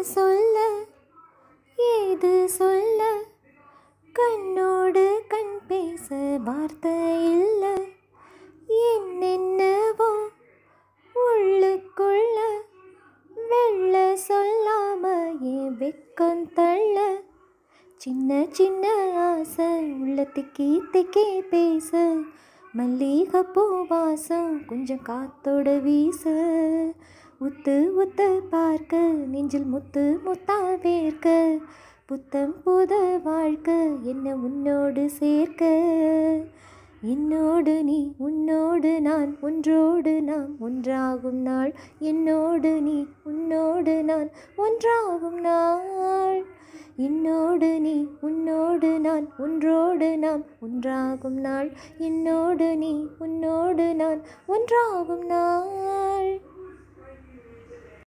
சொல்ல ஏது சொல்ல கண்ணோடு கண் பேச வார்த்தை இல்லை என்னென்னவோ உள்ளுக்குள்ள வெள்ள சொல்லாம என் வெக்கம் தள்ள சின்ன சின்ன ஆசை உள்ள திக்கி திக்கி பேச மல்லிகைப்பூ வாசம் கொஞ்சம் காத்தோட வீச உத்து உத்து பார்க்க நெஞ்சில் முத்து முத்தா வேர்க்க புத்தம் புத வாழ்க்கை என்ன உன்னோடு சேர்க்க என்னோடு நீ உன்னோடு நான் ஒன்றோடு நாம் ஒன்றாகும் நாள் என்னோடு நீ உன்னோடு நான் ஒன்றாகும் நாள் என்னோடு நீ உன்னோடு நான் ஒன்றோடு நாம் ஒன்றாகும் நாள் என்னோடு நீ உன்னோடு நான் ஒன்றாகும் நாள்